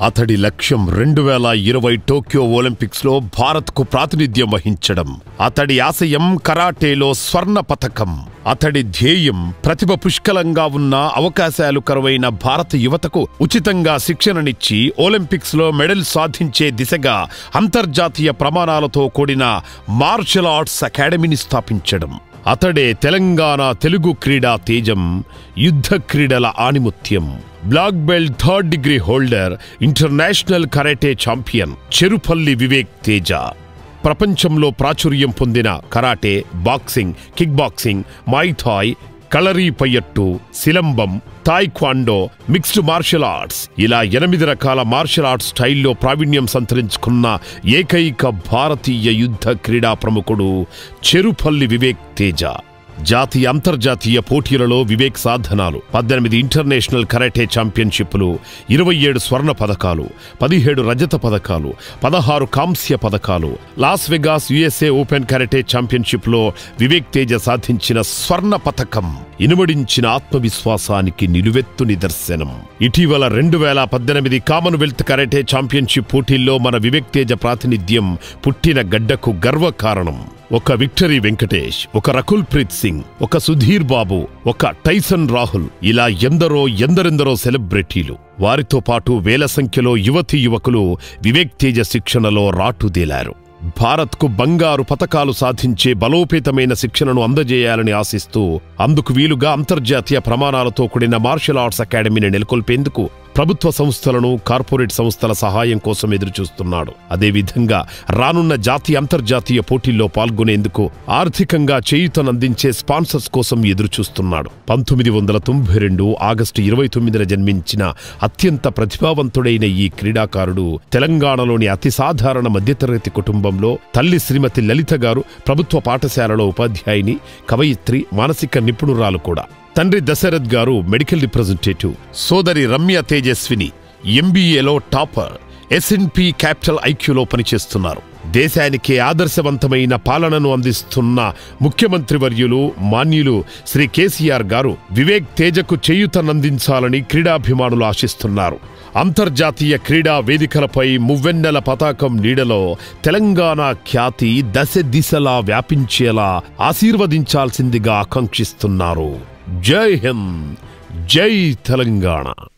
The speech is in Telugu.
అతడి లక్ష్యం రెండు వేల ఇరవై టోక్యో ఒలింపిక్స్ లో భారత్కు ప్రాతినిధ్యం వహించడం అతడి ఆశయం కరాటేలో స్వర్ణ పథకం అతడి ధ్యేయం ప్రతిభ పుష్కలంగా ఉన్న అవకాశాలు కరువైన భారత యువతకు ఉచితంగా శిక్షణనిచ్చి ఒలింపిక్స్ లో మెడల్ సాధించే దిశగా అంతర్జాతీయ ప్రమాణాలతో కూడిన మార్షల్ ఆర్ట్స్ అకాడమీని స్థాపించడం అతడే తెలంగాణ తెలుగు క్రీడా తేజం యుద్ధ క్రీడల ఆణిముత్యం black belt third degree holder international karate champion Cherupalli Vivek Teja ప్రపంచంలో ప్రాచుర్యం పొందిన karate boxing kick boxing muay thai Kalaripayattu Silambam taekwondo mixed martial arts ఇలా ఎనిమిది రకాల మార్షల్ ఆర్ట్స్ స్టైల్లో ప్రావీణ్యం సంతరించుకున్న ఏకైక భారతీయ యుద్ధ క్రీడా ప్రముఖుడు చెరుపల్లి వివేక్ తేజ జాతీయ అంతర్జాతీయ పోటీలలో వివేక్ సాధనాలు పద్దెనిమిది ఇంటర్నేషనల్ కరాటే ఛాంపియన్షిప్లు ఇరవై ఏడు స్వర్ణ పథకాలు పదిహేడు రజత పథకాలు పదహారు కాంస్య పథకాలు Las Vegas USA open karate ఛాంపియన్షిప్లో వివేక్ తేజ సాధించిన స్వర్ణ పథకం ఇనుమడించిన ఆత్మవిశ్వాసానికి నిలువెత్తు నిదర్శనం ఇటీవల రెండు వేల పద్దెనిమిది కామన్వెల్త్ కరాటే ఛాంపియన్షిప్ పోటీల్లో మన వివేక్ తేజ ప్రాతినిధ్యం పుట్టిన గడ్డకు గర్వకారణం ఒక విక్టరీ వెంకటేష్ ఒక రకుల్ ప్రీత్ సింగ్ ఒక సుధీర్ బాబు ఒక టైసన్ రాహుల్ ఇలా ఎందరో ఎందరెందరో సెలబ్రిటీలు వారితో పాటు వేల సంఖ్యలో యువతీ యువకులు వివేక్ తేజ శిక్షణలో రాటుదేలారు భారత్కు బంగారు పతకాలు సాధించే బలోపేతమైన శిక్షణను అందజేయాలని ఆశిస్తూ అందుకు వీలుగా అంతర్జాతీయ ప్రమాణాలతో కూడిన మార్షల్ ఆర్ట్స్ అకాడమీని నెలకొల్పేందుకు ప్రభుత్వ సంస్థలను కార్పొరేట్ సంస్థల సహాయం కోసం ఎదురుచూస్తున్నాడు అదేవిధంగా రానున్న జాతీయ అంతర్జాతీయ పోటీల్లో పాల్గొనేందుకు ఆర్థికంగా చేయూతనందించే స్పాన్సర్స్ కోసం ఎదురుచూస్తున్నాడు పంతొమ్మిది వందల తొంభై రెండు ఆగస్టు ఇరవై తొమ్మిదిన జన్మించిన అత్యంత ప్రతిభావంతుడైన ఈ క్రీడాకారుడు తెలంగాణలోని అతి సాధారణ మధ్యతరగతి కుటుంబంలో తల్లి శ్రీమతి లలిత గారు ప్రభుత్వ పాఠశాలలో ఉపాధ్యాయుని కవయిత్రి మానసిక నిపుణురాలు కూడా తండ్రి దశరథ్ గారు మెడికల్ రిప్రజెంటేటివ్ సోదరి రమ్య తేజస్విని ఎంబీఏలో టాపర్ ఎస్ఎన్పి క్యాపిటల్ ఐక్యూలో పనిచేస్తున్నారు దేశానికి ఆదర్శవంతమైన పాలనను అందిస్తున్న ముఖ్యమంత్రి వర్యులు మాన్యులు శ్రీ కేసీఆర్ గారు వివేక్ తేజకు చేయూతనందించాలని క్రీడాభిమానులు ఆశిస్తున్నారు అంతర్జాతీయ క్రీడా వేదికలపై మువ్వెన్నెల పతాకం నీడలో తెలంగాణ ఖ్యాతి దశ దిశలా వ్యాపించేలా ఆశీర్వదించాల్సిందిగా ఆకాంక్షిస్తున్నారు జై హింద్ జై తెలంగాణ